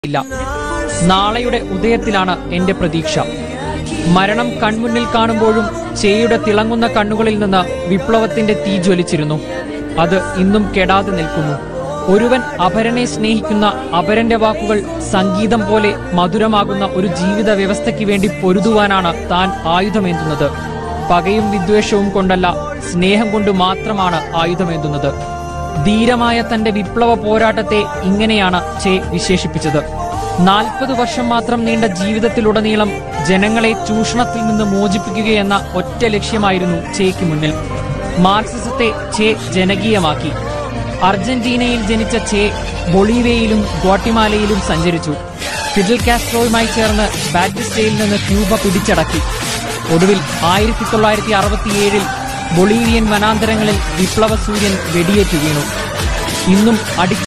ഇല്ല നാളെയുടെ ഉദയത്തിലാണ് എന്റെ പ്രതീക്ഷ മരണം കൺമുന്നിൽ കാണുമ്പോഴും ചേയുടെ തിളങ്ങുന്ന കണ്ണുകളിൽ നിന്ന് വിപ്ലവത്തിന്റെ തീ ജ്വലിച്ചിരുന്നു അത് ഇന്നും കെടാതെ നിൽക്കുന്നു ഒരുവൻ അപരനെ സ്നേഹിക്കുന്ന അപരന്റെ വാക്കുകൾ സംഗീതം പോലെ മധുരമാകുന്ന ഒരു ജീവിത വ്യവസ്ഥയ്ക്ക് വേണ്ടി പൊരുതുവാനാണ് താൻ ആയുധമേന്തുന്നത് പകയും വിദ്വേഷവും കൊണ്ടല്ല സ്നേഹം കൊണ്ട് മാത്രമാണ് ആയുധമേന്തുന്നത് ധീരമായ തന്റെ വിപ്ലവ പോരാട്ടത്തെ ഇങ്ങനെയാണ് ചെ വിശേഷിപ്പിച്ചത് നാൽപ്പത് വർഷം മാത്രം നീണ്ട ജീവിതത്തിലുടനീളം ജനങ്ങളെ ചൂഷണത്തിൽ നിന്ന് മോചിപ്പിക്കുകയെന്ന ഒറ്റ ലക്ഷ്യമായിരുന്നു ചേക്ക് മുന്നിൽ മാർക്സിസത്തെ ചെ ജനകീയമാക്കി അർജന്റീനയിൽ ജനിച്ച ചെ ബൊളീവിയയിലും ഗ്വാട്ടിമാലയിലും സഞ്ചരിച്ചു ഫിഡിൽ കാസ്ട്രോയുമായി ചേർന്ന് ബാറ്റിസ്റ്റയിൽ നിന്ന് ക്യൂബ പിടിച്ചടക്കി ഒടുവിൽ ആയിരത്തി തൊള്ളായിരത്തി അറുപത്തിയേഴിൽ ബൊളീവിയൻ വനാന്തരങ്ങളിൽ വിപ്ലവ സൂര്യൻ വെടിയേറ്റു വീണു ഇന്നും അടി